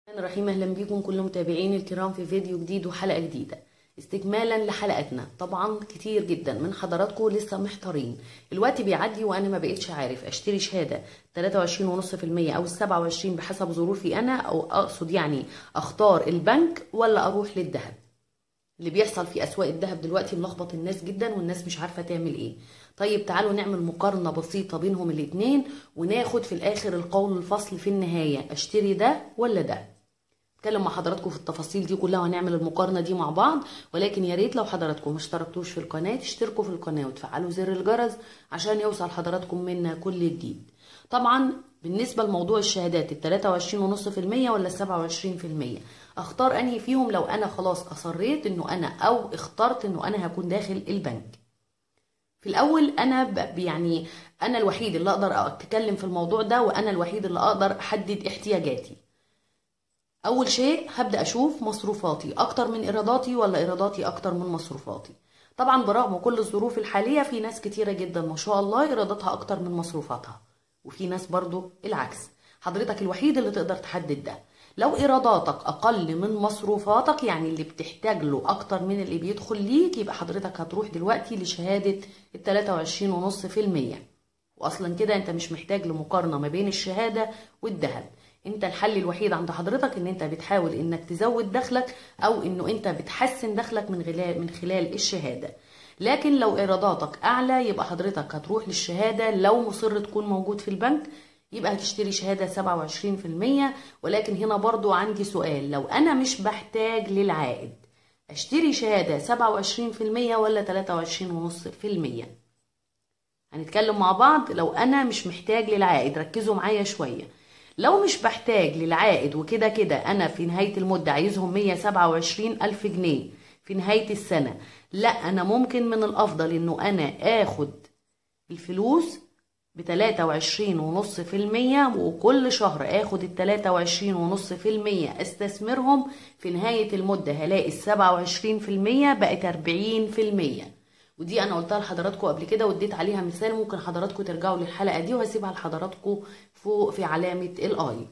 الرحمن الرحيم اهلا بيكم كل متابعين الكرام في فيديو جديد وحلقه جديده استكمالا لحلقتنا طبعا كتير جدا من حضراتكم لسه محتارين الوقت بيعدي وانا ما بقتش عارف اشتري شهاده 23.5% او ال 27 بحسب ظروفي انا او اقصد يعني اختار البنك ولا اروح للذهب اللي بيحصل في اسواق الذهب دلوقتي ملخبط الناس جدا والناس مش عارفه تعمل ايه طيب تعالوا نعمل مقارنه بسيطه بينهم الاتنين وناخد في الاخر القول الفصل في النهايه اشتري ده ولا ده اتكلم مع حضراتكم في التفاصيل دي كلها وهنعمل المقارنه دي مع بعض ولكن يا ريت لو حضراتكم ما اشتركتوش في القناه تشتركوا في القناه وتفعلوا زر الجرس عشان يوصل حضراتكم منا كل جديد طبعا بالنسبه لموضوع الشهادات ال 23.5% ولا 27% اختار انهي فيهم لو انا خلاص اصريت انه انا او اخترت انه انا هكون داخل البنك في الاول انا يعني انا الوحيد اللي اقدر اتكلم في الموضوع ده وانا الوحيد اللي اقدر احدد احتياجاتي اول شيء هبدا اشوف مصروفاتي اكتر من ايراداتي ولا ايراداتي اكتر من مصروفاتي طبعا برغم كل الظروف الحاليه في ناس كتيره جدا ما شاء الله ايراداتها اكتر من مصروفاتها وفي ناس برضو العكس حضرتك الوحيد اللي تقدر تحدد ده لو ايراداتك اقل من مصروفاتك يعني اللي بتحتاج له اكتر من اللي بيدخل ليك يبقى حضرتك هتروح دلوقتي لشهاده ال 23.5% واصلا كده انت مش محتاج لمقارنه ما بين الشهاده والذهب انت الحل الوحيد عند حضرتك ان انت بتحاول انك تزود دخلك او انه انت بتحسن دخلك من خلال من خلال الشهاده لكن لو ايراداتك اعلى يبقى حضرتك هتروح للشهاده لو مصر تكون موجود في البنك يبقى هتشتري شهاده 27% ولكن هنا برضو عندي سؤال لو انا مش بحتاج للعائد اشتري شهاده 27% ولا 23.5% هنتكلم مع بعض لو انا مش محتاج للعائد ركزوا معايا شويه لو مش بحتاج للعائد وكده كده أنا في نهاية المدة عايزهم 127 ألف جنيه في نهاية السنة لا أنا ممكن من الأفضل إنه أنا آخد الفلوس بتلاتة وعشرين ونص في المية وكل شهر آخد التلاتة وعشرين ونص في المية استثمرهم في نهاية المدة هلاقي السبعة وعشرين في المية بقت أربعين في المية ودي انا قلتها لحضراتكم قبل كده واديت عليها مثال ممكن حضراتكم ترجعوا للحلقه دي وهسيبها لحضراتكم فوق في علامه الاي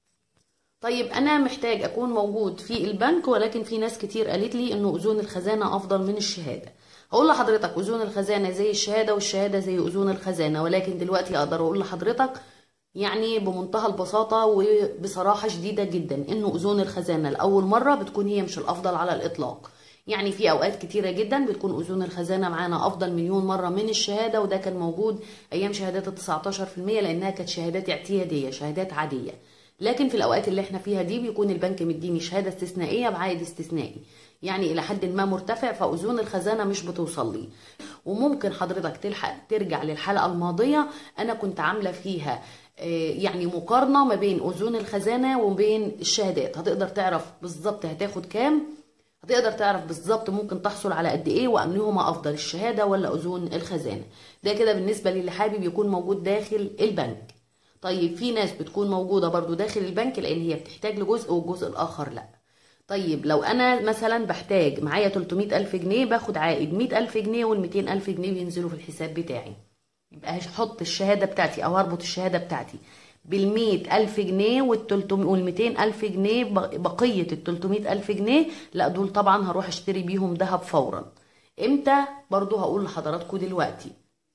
طيب انا محتاج اكون موجود في البنك ولكن في ناس كتير قالت لي انه اذون الخزانه افضل من الشهاده هقول لحضرتك اذون الخزانه زي الشهاده والشهاده زي اذون الخزانه ولكن دلوقتي اقدر اقول لحضرتك يعني بمنتهى البساطة وبصراحة شديدة جدا انه اذون الخزانة لاول مرة بتكون هي مش الافضل على الاطلاق يعني في اوقات كتيره جدا بتكون اذون الخزانه معانا افضل مليون مره من الشهاده وده كان موجود ايام شهادات ال 19% لانها كانت شهادات اعتياديه شهادات عاديه لكن في الاوقات اللي احنا فيها دي بيكون البنك مديني شهاده استثنائيه بعائد استثنائي يعني الى حد ما مرتفع فاذون الخزانه مش بتوصل لي وممكن حضرتك تلحق ترجع للحلقه الماضيه انا كنت عامله فيها يعني مقارنه ما بين اذون الخزانه وبين الشهادات هتقدر تعرف بالظبط هتاخد كام هتقدر تعرف بالظبط ممكن تحصل على قد ايه وانهما افضل الشهاده ولا اذون الخزانه ده كده بالنسبه للي حابب يكون موجود داخل البنك طيب في ناس بتكون موجوده برضو داخل البنك لان هي بتحتاج لجزء والجزء الاخر لا طيب لو انا مثلا بحتاج معايا 300 الف جنيه باخد عائد 100 الف جنيه وال 200 الف جنيه بينزلوا في الحساب بتاعي يبقى هحط الشهاده بتاعتي او هربط الشهاده بتاعتي بالمية ألف جنيه والميتين ألف جنيه بقية التلتمية ألف جنيه لا دول طبعا هروح اشتري بيهم ذهب فورا امتى برضو هقول لحضراتكم دلوقتي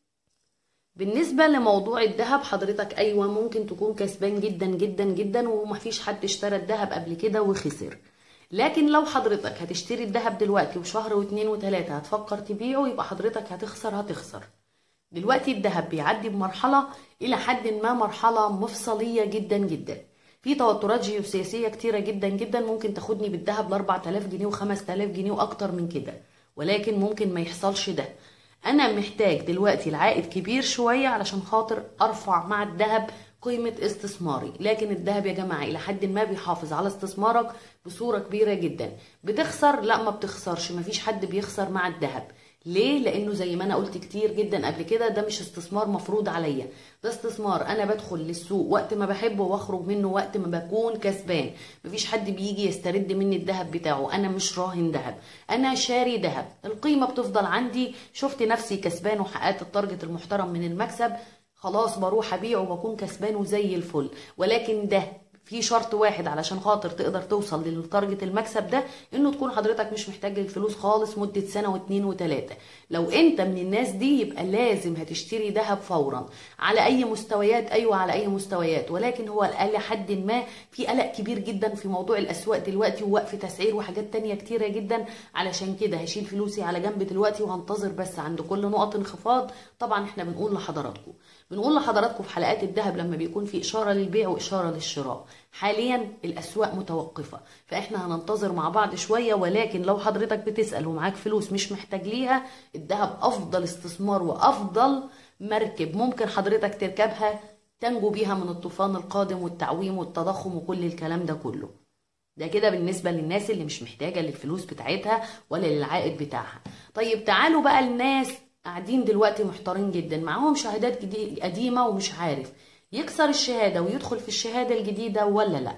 بالنسبة لموضوع الذهب حضرتك أيوة ممكن تكون كسبان جدا جدا جدا ومفيش حد اشترى الذهب قبل كده وخسر لكن لو حضرتك هتشتري الذهب دلوقتي وشهر واتنين وتلاتة هتفكر تبيعه يبقى حضرتك هتخسر هتخسر دلوقتي الذهب بيعدي بمرحلة إلى حد ما مرحلة مفصلية جدا جدا في توترات جيوسياسية كتيرة جدا جدا ممكن تاخدني بالذهب ل 4000 جنيه و 5000 جنيه وأكتر من كده ولكن ممكن ما يحصلش ده أنا محتاج دلوقتي العائد كبير شوية علشان خاطر أرفع مع الذهب قيمة استثماري لكن الذهب يا جماعة إلى حد ما بيحافظ على استثمارك بصورة كبيرة جدا بتخسر لا ما بتخسرش مفيش حد بيخسر مع الذهب ليه؟ لأنه زي ما أنا قلت كتير جدا قبل كده ده مش استثمار مفروض عليا، ده استثمار أنا بدخل للسوق وقت ما بحبه وأخرج منه وقت ما بكون كسبان، مفيش حد بيجي يسترد مني الذهب بتاعه، أنا مش راهن ذهب، أنا شاري ذهب، القيمة بتفضل عندي، شفت نفسي كسبان وحققت التارجت المحترم من المكسب، خلاص بروح أبيعه وبكون كسبان وزي الفل، ولكن ده في شرط واحد علشان خاطر تقدر توصل للتارجت المكسب ده انه تكون حضرتك مش محتاج الفلوس خالص مده سنه واتنين وتلاته لو انت من الناس دي يبقى لازم هتشتري ذهب فورا على اي مستويات ايوه على اي مستويات ولكن هو الى حد ما في قلق كبير جدا في موضوع الاسواق دلوقتي ووقف تسعير وحاجات تانية كتيره جدا علشان كده هشيل فلوسي على جنب دلوقتي وهنتظر بس عند كل نقط انخفاض طبعا احنا بنقول لحضراتكم بنقول لحضراتكم في حلقات الذهب لما بيكون في اشاره للبيع واشاره للشراء حاليا الاسواق متوقفه فاحنا هننتظر مع بعض شويه ولكن لو حضرتك بتسال ومعاك فلوس مش محتاج ليها الذهب افضل استثمار وافضل مركب ممكن حضرتك تركبها تنجو بيها من الطوفان القادم والتعويم والتضخم وكل الكلام ده كله ده كده بالنسبة للناس اللي مش محتاجة للفلوس بتاعتها ولا للعائد بتاعها طيب تعالوا بقى الناس قاعدين دلوقتي محتارين جدا معاهم شهادات جديد قديمة ومش عارف يكسر الشهادة ويدخل في الشهادة الجديدة ولا لا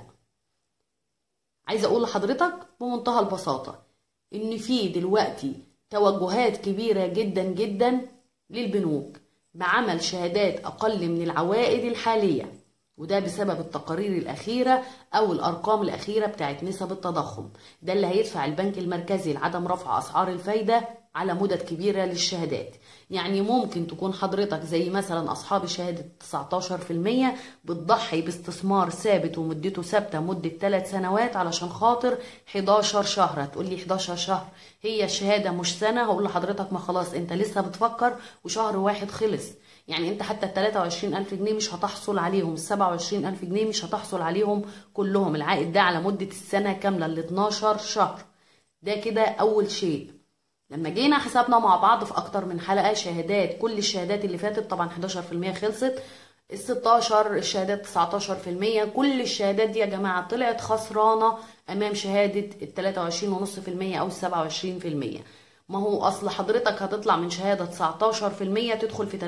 عايزة اقول لحضرتك بمنتهى البساطة ان في دلوقتي توجهات كبيرة جدا جدا للبنوك بعمل شهادات اقل من العوائد الحاليه وده بسبب التقارير الأخيرة أو الأرقام الأخيرة بتاعت نسب التضخم ده اللي هيدفع البنك المركزي لعدم رفع أسعار الفايدة على مدد كبيرة للشهادات يعني ممكن تكون حضرتك زي مثلا أصحاب شهادة 19% بتضحي باستثمار ثابت ومدته ثابتة مدة 3 سنوات علشان خاطر 11 شهر هتقول لي 11 شهر هي الشهادة مش سنة هقول لحضرتك ما خلاص انت لسه بتفكر وشهر واحد خلص يعني انت حتى ال 23000 جنيه مش هتحصل عليهم ال 27000 جنيه مش هتحصل عليهم كلهم العائد ده على مدة السنة كاملة ال 12 شهر ده كده أول شيء لما جينا حسبنا مع بعض في أكتر من حلقة شهادات كل الشهادات اللي فاتت طبعا 11% خلصت ال 16 الشهادات 19% كل الشهادات دي يا جماعة طلعت خسرانة أمام شهادة ال 23.5% أو ال 27% ما هو اصل حضرتك هتطلع من شهادة 19% تدخل في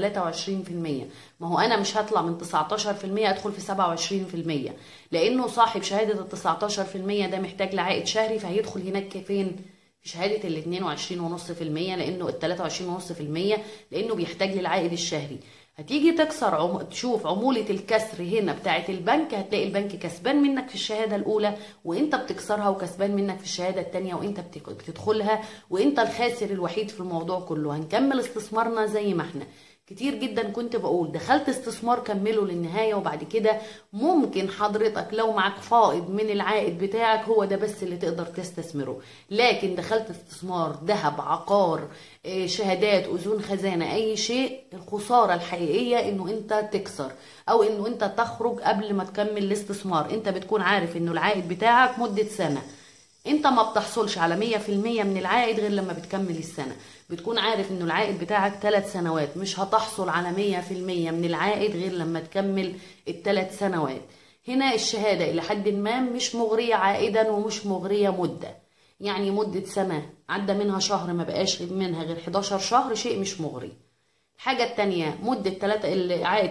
23% ما هو انا مش هطلع من 19% ادخل في 27% لانه صاحب شهادة ال 19% ده محتاج لعائد شهري فهيدخل هناك فين في شهادة ال 22.5% لانه ال 23.5% لانه بيحتاج للعائد الشهري هتيجي تكسر عم... تشوف عمولة الكسر هنا بتاعة البنك هتلاقي البنك كسبان منك في الشهادة الأولى وأنت بتكسرها وكسبان منك في الشهادة التانية وأنت بتدخلها وأنت الخاسر الوحيد في الموضوع كله هنكمل استثمارنا زي ما احنا كتير جدا كنت بقول دخلت استثمار كمله للنهاية وبعد كده ممكن حضرتك لو معاك فائض من العائد بتاعك هو ده بس اللي تقدر تستثمره لكن دخلت استثمار ذهب عقار شهادات أذون خزانة أي شيء الخسارة الحقيقية إنه أنت تكسر أو إنه أنت تخرج قبل ما تكمل الاستثمار أنت بتكون عارف إنه العائد بتاعك مدة سنة انت ما بتحصلش على مية في المية من العائد غير لما بتكمل السنة بتكون عارف انه العائد بتاعك ثلاث سنوات مش هتحصل على مية في المية من العائد غير لما تكمل الثلاث سنوات هنا الشهادة إلى حد ما مش مغرية عائدا ومش مغرية مدة يعني مدة سنة عدى منها شهر ما بقاش منها غير 11 شهر شيء مش مغري الحاجة التانية مدة تلاتة العائد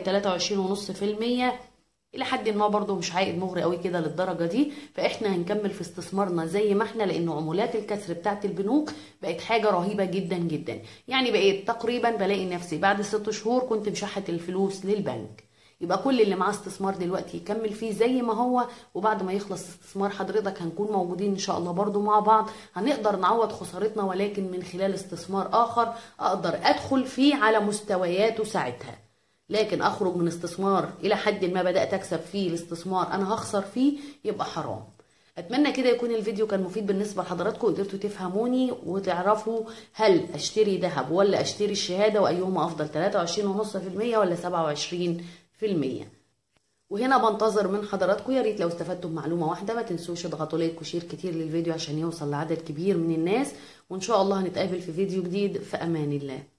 23.5% الى حد ما برضه مش عائد مغري قوي كده للدرجه دي فاحنا هنكمل في استثمارنا زي ما احنا لان عمولات الكسر بتاعت البنوك بقت حاجه رهيبه جدا جدا يعني بقيت تقريبا بلاقي نفسي بعد ست شهور كنت مشحت الفلوس للبنك يبقى كل اللي معاه استثمار دلوقتي يكمل فيه زي ما هو وبعد ما يخلص استثمار حضرتك هنكون موجودين ان شاء الله برضو مع بعض هنقدر نعوض خسارتنا ولكن من خلال استثمار اخر اقدر ادخل فيه على مستوياته ساعتها لكن اخرج من استثمار الى حد ما بدات اكسب فيه الاستثمار انا هخسر فيه يبقى حرام اتمنى كده يكون الفيديو كان مفيد بالنسبه لحضراتكم قدرتوا تفهموني وتعرفوا هل اشتري ذهب ولا اشتري الشهاده وايهما افضل 23.5% ولا 27% وهنا بنتظر من حضراتكم يا ريت لو استفدتوا بمعلومه واحده ما تنسوش تضغطوا لايك وشير كتير للفيديو عشان يوصل لعدد كبير من الناس وان شاء الله هنتقابل في فيديو جديد في امان الله